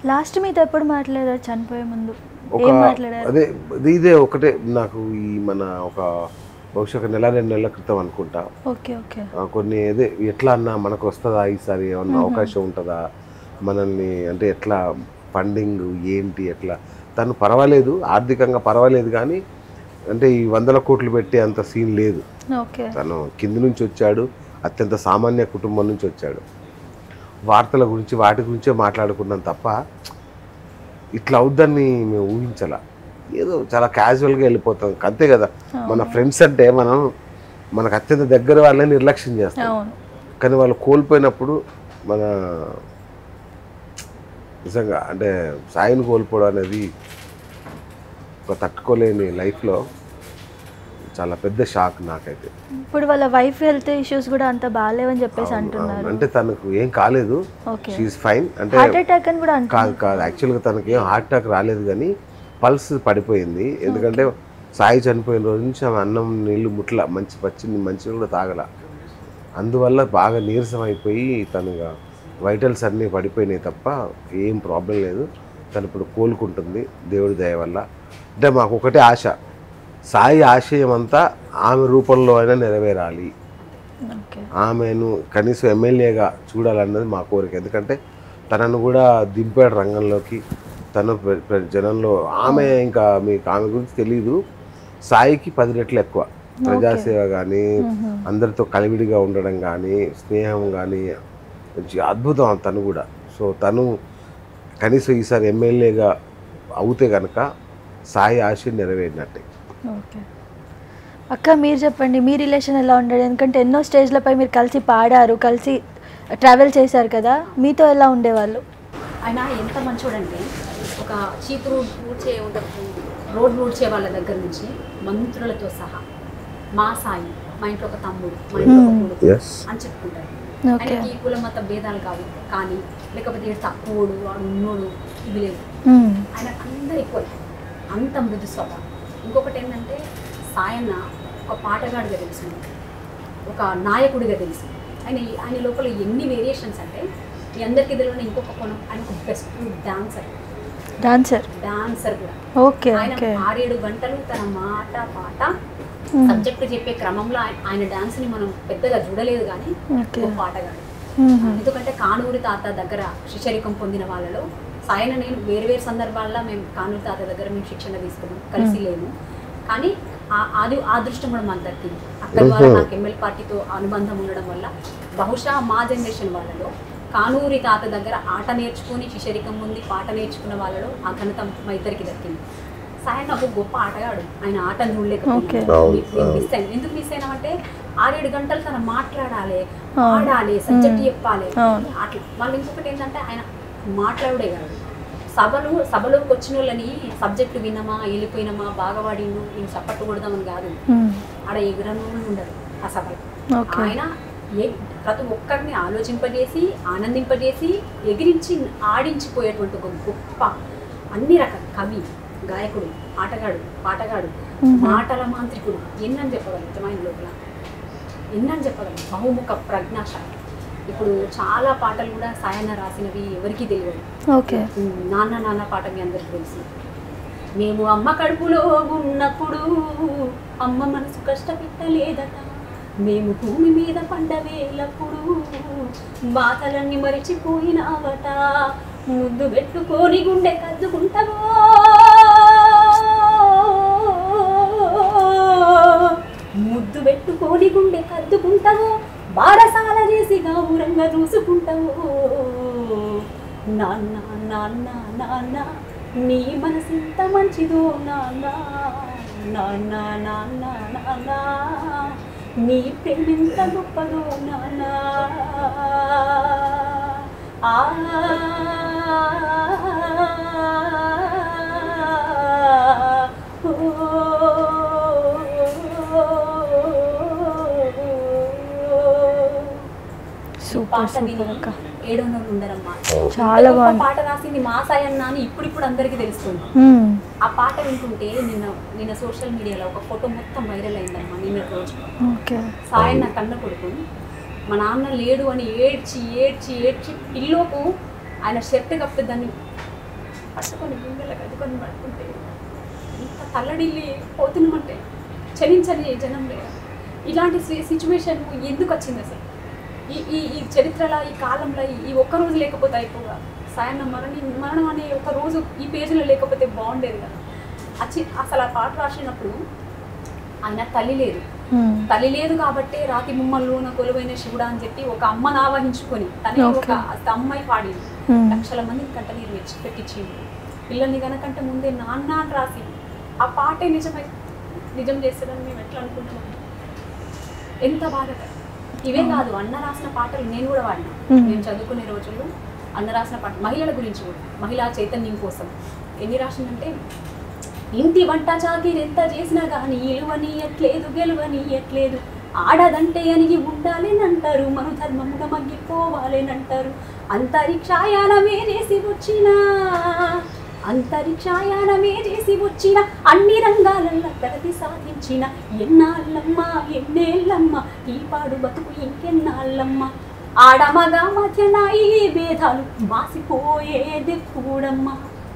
Last మీతో ఎప్పుడు మాట్లాడారు చనిపోయే ముందు ఒక ఏం మాట్లాడారు అదే ఇది- ఇదే ఒకటే నాకు ఈ మన ఒక బహుశా ఒక నెల రెండు నెలల క్రితం అనుకుంటా ఓకే ఓకే ఆ, కొన్ని అదే ఎట్లా అన్నా మనకు వస్తుందా ఈసారి ఏమన్నా అవకాశం ఉంటుందా మనల్ని అంటే ఎట్లా ఫండింగ్ ఏంటి ఎట్లా తను పర్వాలేదు ఆర్థికంగా పర్వాలేదు కానీ అంటే ఈ వందల కోట్లు పెట్టే అంత సీన్ లేదు ఓకే తను కింది నుంచి వచ్చాడు అత్యంత సామాన్య కుటుంబం నుంచి వచ్చాడు వార్తల గురించి వాటి గురించే మాట్లాడుకున్నాం తప్ప ఇట్లా అవుద్దని మేము ఊహించాల ఏదో చాలా క్యాజువల్గా వెళ్ళిపోతాం అంతే కదా మన ఫ్రెండ్స్ అంటే మనం మనకు అత్యంత దగ్గర వాళ్ళని నిర్లక్ష్యం చేస్తాం అవును కానీ వాళ్ళు కోల్పోయినప్పుడు మన నిజంగా అంటే సాయిని కోల్పోవడం అనేది ఒక తట్టుకోలేని లైఫ్లో చాలా పెద్ద షాక్ నాకైతే ఇప్పుడు వాళ్ళ వైఫ్ హెల్త్ ఇష్యూస్ కూడా అంత బాగాలేవని చెప్పేసి అవును, అంటున్నారు అంటే తనకు ఏం కాలేదు ఓకే షీఈ్ ఫైన్ అంటే హార్ట్ అటాక్ అని కూడా అంటున్నారు కాదు కాదు యాక్చువల్గా తనకి ఏం హార్ట్ అటాక్ రాలేదు కానీ పల్స్ పడిపోయింది ఎందుకంటే సాయి చనిపోయిన రోజు నుంచి ఆమె అన్నం నీళ్ళు ముట్ల మంచి పచ్చి మంచి కూడా తాగల అందువల్ల బాగా నీరసం అయిపోయి తను వైటల్స్ అన్నీ పడిపోయినాయి తప్ప ఏం ప్రాబ్లం లేదు తను ఇప్పుడు కోలుకుంటుంది దేవుడి దయ వల్ల అంటే మాకు ఒకటే ఆశ సాయి ఆశయం అంతా ఆమె రూపంలో అయినా నెరవేరాలి ఓకే ఆమెను కనీసం ఎమ్మెల్యేగా చూడాలన్నది మా కోరిక ఎందుకంటే తనను కూడా దింపాడు రంగంలోకి తను ప్ర- ప్ర- జనంలో ఆమె ఇంకా మీకు ఆమె గురించి తెలియదు సాయికి పది రెట్లు ఎక్కువ ప్రజాసేవ కానీ అందరితో కలివిడిగా ఉండడం కానీ స్నేహం కానీ మంచి అద్భుతం ఆమె తను కూడా సో తను కనీసం ఈసారి ఎమ్మెల్యేగా అవుతే కనుక సాయి ఆశ నెరవేరినట్టే ఓకే అక్క మీరు చెప్పండి మీ రిలేషన్ ఎలా ఉండేది ఎందుకంటే ఎన్నో స్టేజ్లపై మీరు కలిసి పాడారు కలిసి ట్రావెల్ చేశారు కదా మీతో ఎలా ఉండేవాళ్ళు ఆయన ఎంత మంచోడంటే ఒక చీతురు ఊడ్చే ఒక రోడ్ ఊడ్చే వాళ్ళ దగ్గర నుంచి మంత్రులతో సహా మా సాయి మా ఇంట్లో ఒక తమ్ముడు మా ఇంట్లో ఒక కొడుకు ఎస్ అని చెప్పుకుంటారు ఓకే ఆయనకి కుల మత భేదాలు కావు కానీ లేకపోతే ఈడు తక్కువడు వాడు ఉన్నోడు ఇవి లేవు మ్మ్. ఆయన అందరు ఎక్కువ అంత మృదు స్వభావం ఇంకొకటి ఏంటంటే సాయన్న ఒక పాటగాడిగా తెలుసు ఒక నాయకుడిగా తెలుసు ఆయన ఆయన లోపల ఎన్ని వేరియేషన్స్ అంటే మీ అందరికీ తెలియని ఇంకొక కోణం ఆయన ఒక బెస్ట్ డాన్సర్ డాన్సర్ డాన్సర్ కూడా ఓకే ఆయన ఓకే ఆరేడు గంటలు తన మాట పాట సబ్జెక్ట్ చెప్పే క్రమంలో ఆయన- ఆయన డాన్స్ ని మనం పెద్దగా చూడలేదు కానీ ఓకే ఒక పాటగాడు మ్మ్. ఎందుకంటే కానూరి తాత దగ్గర శిష్యరికం పొందిన వాళ్ళలో సాయన నేను వేరు వేరు సందర్భాల్లో మేము కానూరి తాత దగ్గర మేము శిక్షణ తీసుకున్నాం కలిసి లేము కానీ ఆ- అది ఆ దృష్టం కూడా మాకు దక్కింది అక్కడి ద్వారా నాకు ఎంఎల్ పార్టీతో అనుబంధం ఉండడం వల్ల బహుశా మా జనరేషన్ వాళ్ళలో కానూరి తాత దగ్గర ఆట నేర్చుకుని శిష్యరికం ఉంది పాట నేర్చుకున్న వాళ్ళలో ఆ ఘనత మా ఇద్దరికి దక్కింది సాయన ఒక గొప్ప ఆటగాడు ఆయన ఆటను ఓకే. చూడలేకపోయాను మిస్ అయింది ఎందుకు మిస్ అయినామంటే ఆరేడు గంటలు తన మాట్లాడాలి ఆడాలి సబ్జెక్ట్ చెప్పాలి అవును. అట్లా వాళ్ళు ఇంకొకటి ఏంటంటే ఆయన మాట్లాడే కాదు సభలు సభలోకి వచ్చిన వాళ్ళని సబ్జెక్టు వినమా వెళ్ళిపోయినామా బాగా వాడిను నేను చప్పట్టు కొడదామని కాదు మ్మ్. ఆడ ఎగురను ఉండరు ఆ సభలో ఓకే ఆయన ఏ ప్రతి ఒక్కరిని ఆలోచింపజేసి ఆనందింపజేసి ఎగిరించి ఆడించిపోయేటువంటి ఒక గొప్ప అన్ని రకాల కవి గాయకుడు ఆటగాడు పాటగాడు మాటల మాంత్రికుడు ఎన్నని చెప్పగలుగుతాం ఆయన లోపల ఎన్నని చెప్పగలం బహుముఖ ప్రజ్ఞాశాలి ఇప్పుడు చాలా పాటలు కూడా సాయన్న రాసినవి ఎవరికీ తెలియదు ఓకే ఉమ్, నాన్న నాన్న పాట మీ అందరికీ తెలుసు మేము అమ్మ కడుపులో ఉన్నప్పుడు అమ్మ మనసు కష్టపెట్టలేదట మేము భూమి మీద పండవేలప్పుడు బాధలన్నీ మరిచిపోయినావట ముద్దు పెట్టుకొని గుండె కద్దుకుంటావో ముద్దు పెట్టుకొని గుండె కద్దుకుంటావో బారసాల చేసి గౌరంగా చూసుకుంటావో నాన్న నాన్న నాన్న నీ మనసు ఎంత మంచిదో నాన్న నాన్న నాన్న నాన్న నీ ప్రేమ ఎంత గొప్పదో నాన్న ఆ సూపర్ పాట సూపర్ విని అక్క ఏడో నెలలు ఉండరమ్మా చాలా ఇంత గొప్ప బాగుంది. పాట రాసింది మా సాయన్న అని ఇప్పుడిప్పుడు అందరికీ తెలుస్తుంది మ్మ్. ఆ పాట వింటుంటే నిన్న నిన్న సోషల్ మీడియాలో ఒక ఫోటో మొత్తం వైరల్ అయిందమ్మా నిన్న రోజు ఓకే సాయన్న కన్న కొడుకు మా నాన్న లేడు అని ఏడ్చి ఏడ్చి ఏడ్చి పిల్లోకు ఆయన షర్ట్ కప్పి దాన్ని పట్టుకొని గుండెలకు అద్దుకొని పడుకుంటే ఇంత తల్లడిల్లి పోతున్నామంటే చలించని జనం లేదు ఇలాంటి సిచ్యువేషన్ ఎందుకు వచ్చింది అసలు ఈ ఈ ఈ చరిత్రలో ఈ కాలంలో ఈ- ఈ ఒక్క రోజు లేకపోతే అయిపోగా సాయన్న మరణి మరణం అనే ఒక రోజు ఈ పేజీలో లేకపోతే బాగుండేది కదా వచ్చి అసలు ఆ పాట రాసినప్పుడు ఆయన తల్లి లేదు మ్మ్. తల్లి లేదు కాబట్టి రాతి ముమ్మల్లోన కొలువైన శివుడా అని చెప్పి ఒక అమ్మను ఆవహించుకొని తనే ఒక Okay. అమ్మాయి పాడింది Hmm. లక్షల మందికి కంట నీరు వచ్చి పెట్టించింది పిల్లల్ని గనకంటే ముందే నాన్న అని రాసి ఆ పాటే నిజమై నిజం చేస్తాడని మేము ఎట్లా అనుకుంటున్నాం ఎంత బాధగా ఇవే కాదు అన్న రాసిన పాటలు నేను కూడా వాడినా Hmm. మేము చదువుకునే రోజుల్లో అన్న రాసిన పాట మహిళల గురించి కూడా మహిళా చైతన్యం కోసం ఎన్ని రాసిందంటే ఇంటి వంట చాకిరి ఎంత చేసినా కానీ ఇలువనీయట్లేదు గెలువనీయట్లేదు ఆడదంటే అనిగి ఉండాలేనంటారు మను ధర్మముగా మగ్గిపోవాలేనంటారు అంతరిక్షాయానమే చేసి వచ్చినా అంతరిక్షాయానమే చేసి వచ్చిన అన్ని రంగాలలో ప్రగతి సాధించిన ఎన్నాళ్ళమ్మా ఎన్నేళ్ళమ్మా ఈ పాడు బతుకు ఇంకెన్నాళ్ళమ్మా ఆడమగా మధ్య నా ఈ భేదాలు మాసిపోయేది కూడమ్మా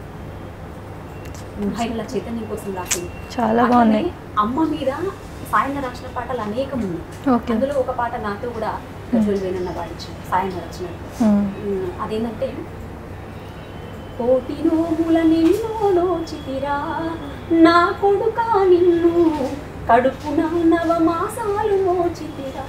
మహిళల చైతన్యం కోసం రాసింది చాలా అట్లనే బాగున్నాయి అమ్మ మీద సాయన రాసిన పాటలు అనేకం ఉన్నాయి ఓకే అందులో ఒక పాట నాతో కూడా గజ్వల్ వేణన్న పాడించాడు సాయన రచనలు మ్మ్. ఉమ్, అదేంటంటే కోటి నోముల నిన్ను నోచితిరా నా కొడుక నిన్ను కడుపున నవమాసాలు మోచితిరా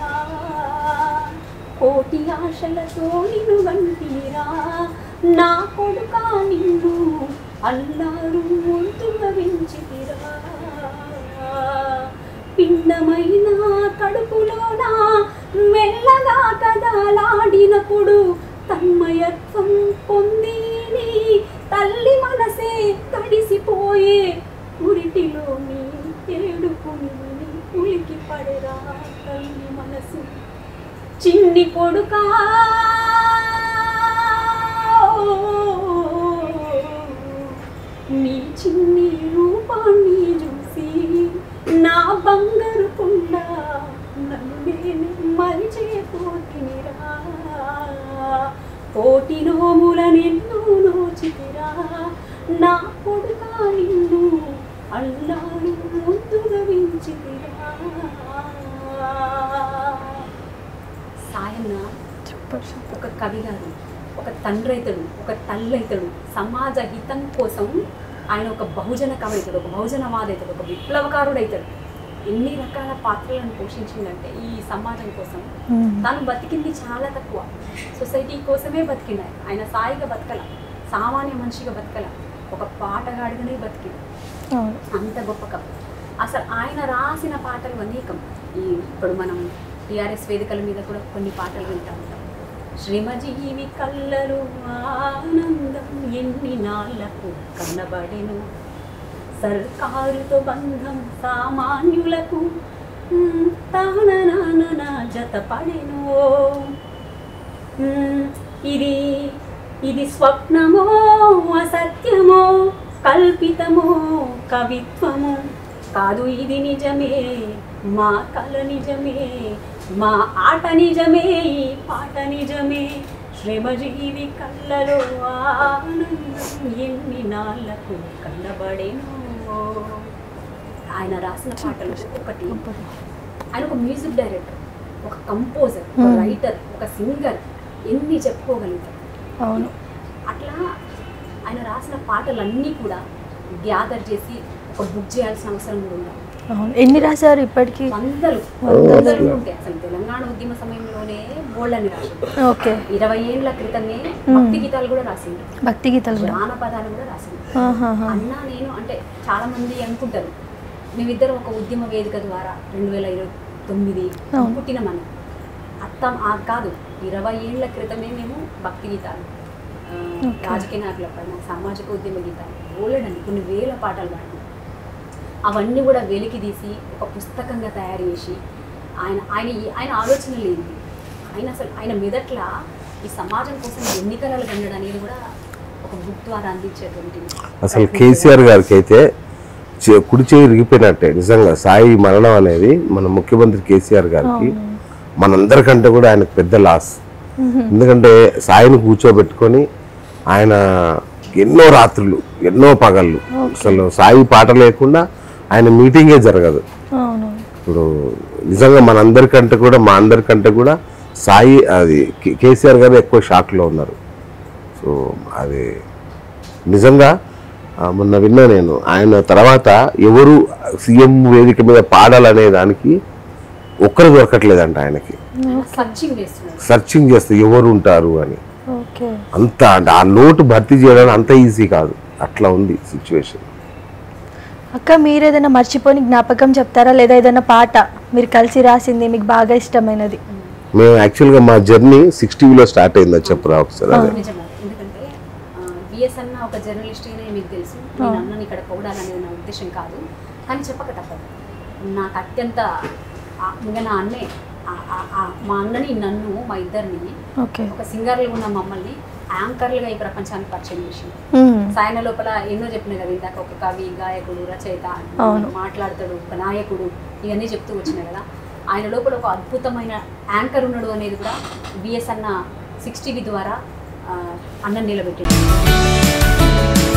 కోటి ఆశలతో నిన్ను వంటిరా నా కొడుక నిన్ను అల్లారు ముందుగా వించితిరా పిండమైన కడుపులోన మెల్లగా కదలాడినప్పుడు తన్మయత్వం పొంది నీ తల్లి మనసే తడిసిపోయే ఉరిటిలోని ఏడుపుని ఉలికి పడరా తల్లి మనసు చిన్ని కొడుకా నీ చిన్ని రూపాన్ని చూసి నా బంగారు కొండ నన్ను నేను మరిచేపోతినిరా కోటి నోముల నిన్ను నోచితిరా నా కొడుక నిన్ను అల్లాడు ముందుగా వించితిరా సాయన్న సూపర్ సూపర్ ఒక కవి కాదు ఒక తండ్రి అవుతాడు ఒక తల్లి అవుతాడు సమాజ హితం కోసం ఆయన ఒక బహుజన కవి అవుతాడు ఒక బహుజనవాది అవుతాడు ఒక విప్లవకారుడు అవుతాడు ఎన్ని రకాల పాత్రలను పోషించిందంటే ఈ సమాజం కోసం మ్మ్. తను బతికింది చాలా తక్కువ సొసైటీ కోసమే బతికింది ఆయన. ఆయన సాయిగా బతకల సామాన్య మనిషిగా బతకల ఒక పాటగాడిగానే బతికింది అవును అంత గొప్ప కవి అసలు ఆయన రాసిన పాటలు అనేకం ఈ ఇప్పుడు మనం టిఆర్ఎస్ వేదికల మీద కూడా కొన్ని పాటలు వింటా ఉంటాం శ్రీమజీవి కళ్ళలు ఆనందం ఎన్ని నాళ్లకు కన్నబడెను సర్కారుతో బంధం సామాన్యులకు మ్, తాననానన జతపడెను మ్, ఇది ఇది స్వప్నమో అసత్యమో కల్పితమో కవిత్వమో కాదు ఇది నిజమే మా కల నిజమే మా ఆట నిజమే ఈ పాట నిజమే శ్రమజీవి కళ్ళలో ఆనందం ఎన్ని నాళ్లకు కళ్ళబడేనో ఆయన రాసిన పాటలు ఒకటి ఆయన ఒక మ్యూజిక్ డైరెక్టర్ ఒక కంపోజర్ ఒక Hmm. రైటర్ ఒక సింగర్ ఎన్ని చెప్పుకోగలుగుతారు అవును అట్లా ఆయన రాసిన పాటలన్నీ కూడా గ్యాదర్ చేసి ఒక బుక్ చేయాల్సిన అవసరం కూడా ఉంది అవును ఎన్ని రాశారు ఇప్పటికి వందలు వందలు. వందలు ఉంటాయి అసలు తెలంగాణ ఉద్యమ సమయంలోనే బోల్డని రాసింది ఓకే ఇరవై ఏళ్ళ క్రితమే భక్తి గీతాలు కూడా రాసింది భక్తి గీతాలు కూడా జానపదాలు కూడా రాసింది ఆహాహా. అన్న నేను అంటే చాలా మంది అనుకుంటారు మేమిద్దరం ఒక ఉద్యమ వేదిక ద్వారా రెండు వేల ఇరవై తొమ్మిది అవును. పుట్టిన మనం అత్తం ఆ కాదు ఇరవై ఏళ్ల క్రితమే మేము భక్తి గీతాలు ఆ, Okay. రాజకీయ నాయకుల పైన సామాజిక ఉద్యమ గీతాలు ఓలడండి కొన్ని వేల పాటలు పాడినాం అవన్నీ కూడా వెలికి తీసి ఒక పుస్తకంగా తయారు చేసి ఆయన ఆయన ఈ- ఆయన ఆలోచనలు ఏంటి ఆయన అసలు ఆయన మెదట్ల ఈ సమాజం కోసం ఎన్ని కళలు కండడం అనేది కూడా ఒక బుక్ ద్వారా అందించేటువంటి అసలు కేసీఆర్ గారికి అయితే చే- కుడి చేయి ఇరిగిపోయినట్టే నిజంగా సాయి మరణం అనేది మన ముఖ్యమంత్రి కేసీఆర్ గారికి మనందరికంటే కూడా ఆయనకు పెద్ద లాస్ ఎందుకంటే సాయిని కూర్చోబెట్టుకొని ఆయన ఎన్నో రాత్రులు ఎన్నో పగళ్ళు అసలు సాయి పాట లేకుండా ఆయన మీటింగే జరగదు అవును ఇప్పుడు నిజంగా మనందరికంటే కూడా మా అందరికంటే కూడా సాయి అది కే- కేసీఆర్ గారు ఎక్కువ షాక్లో ఉన్నారు సో అది నిజంగా ఆ, మొన్న విన్నా నేను ఆయన తర్వాత ఎవరు సీఎం వేదిక మీద పాడాలనే దానికి ఒక్కరు దొరకట్లేదంట ఆయనకి ఆయన సర్చింగ్ చేస్తున్నారు సర్చింగ్ చేస్తే ఎవరు ఉంటారు అని ఓకే అంత అంటే ఆ లోటు భర్తీ చేయడం అంత ఈజీ కాదు అట్లా ఉంది సిచ్యువేషన్ అక్క మీరు ఏదైనా మర్చిపోని జ్ఞాపకం చెప్తారా లేదా ఏదైనా పాట మీరు కలిసి రాసింది మీకు బాగా ఇష్టమైనది మేము యాక్చువల్గా మా జర్నీ సిక్స్టీలో స్టార్ట్ అయిందా చెప్పరా ఒకసారి అదే నిజమే ఎందుకంటే బిఎస్ అన్న ఒక జర్నలిస్ట్ అనే మీకు తెలుసు నేను అన్నని ఇక్కడ పొగడాలనేది నా ఉద్దేశం కాదు కానీ చెప్పక తప్పదు నాకు అత్యంత ఆ, ఇంకా నా అన్నే ఆ- ఆ- ఆ మా అన్నని నన్ను మా ఇద్దరిని ఓకే ఒక సింగర్లు ఉన్న మమ్మల్ని యాంకర్లుగా ఈ ప్రపంచానికి పరిచయం చేసింది మ్మ్. సాయన లోపల ఎన్నో చెప్పిన కదా ఇందాక ఒక కవి గాయకుడు రచయిత అవును. మాట్లాడతాడు ఒక నాయకుడు ఇవన్నీ చెప్తూ వచ్చిన కదా ఆయన లోపల ఒక అద్భుతమైన యాంకర్ ఉన్నాడు అనేది కూడా బిఎస్ అన్న సిక్స్ టీవీ ద్వారా ఆ, అన్నం నిలబెట్టింది